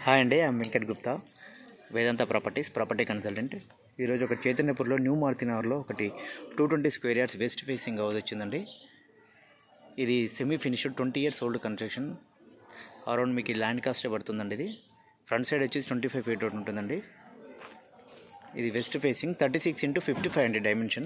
hi అండి I'm Venkat Gupta Vedanta properties property consultant ఈరోజు ఒక చైతన్యపూర్లో న్యూ మారుతి నగర్లో ఒకటి two twenty square yards west facing house వచ్చిందండి ఇది semi finished twenty years old construction around మీకు ల్యాండ్ కాస్ట్ పడుతుందండి ఇది ఫ్రంట్ సైడ్ వచ్చేసి ట్వంటీ ఫైవ్ ఫీట్ ఒకటి ఉంటుందండి ఇది west facing thirty six into fifty five అండి డైమెన్షన్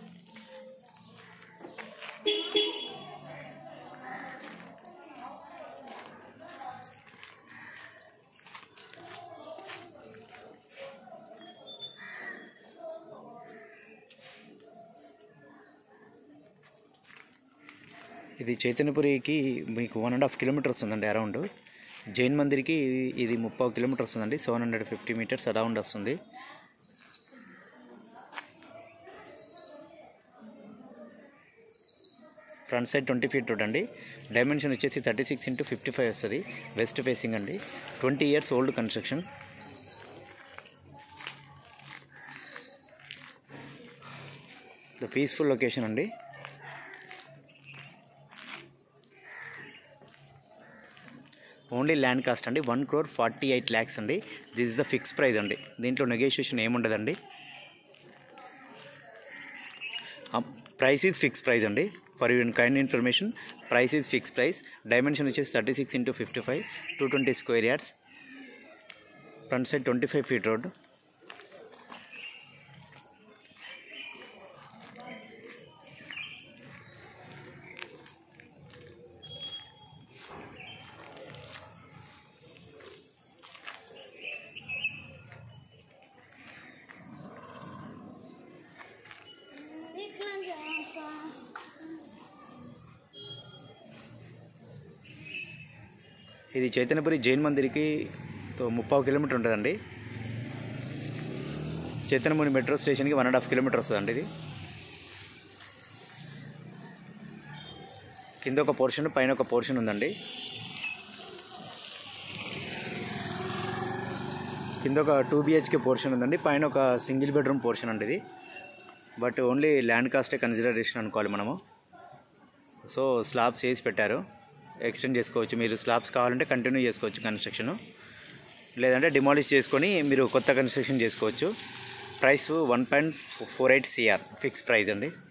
ఇది చైతన్యపురికి మీకు వన్ అండ్ హాఫ్ కిలోమీటర్స్ ఉందండి అరౌండ్ జైన్ మందిర్కి ఇది ముప్పై కిలోమీటర్స్ ఉందండి seven hundred fifty meters around వస్తుంది front side twenty feet road అండి డైమెన్షన్ వచ్చేసి thirty six into fifty five వస్తుంది వెస్ట్ ఫేసింగ్ అండి twenty years old construction the peaceful location అండి ఓన్లీ ల్యాండ్ కాస్ట్ అండి one crore forty eight lakhs అండి this is the fix price అండి దీంట్లో negotiation ఏముండదండి ప్రైస్ ఈజ్ ఫిక్స్ ప్రైస్ అండి for your kind information price is fix price dimension వచ్చేసి thirty six into fifty five two twenty square yards front side twenty five feet road ఇది చైతన్యపురి జైన్ మందిర్కి తో ముప్పావు kilometer ఉంటుందండి చైతన్యపురి మెట్రో స్టేషన్కి one and half kilometer వస్తుందండి ఇది కింద ఒక పోర్షన్ పైన ఒక పోర్షన్ ఉందండి కింద ఒక టూ బిహెచ్కే పోర్షన్ ఉందండి పైన ఒక సింగిల్ బెడ్రూమ్ పోర్షన్ అండి ఇది బట్ ఓన్లీ ల్యాండ్ కాస్టే కన్సిడరేషన్ అనుకోవాలి మనము సో స్లాబ్స్ వేసి పెట్టారు ఎక్స్టెండ్ చేసుకోవచ్చు మీరు స్లాబ్స్ కావాలంటే కంటిన్యూ చేసుకోవచ్చు కన్స్ట్రక్షన్ లేదంటే డిమాలిష్ చేసుకొని మీరు కొత్త కన్స్ట్రక్షన్ చేసుకోవచ్చు price one point four eight CR fix price అండి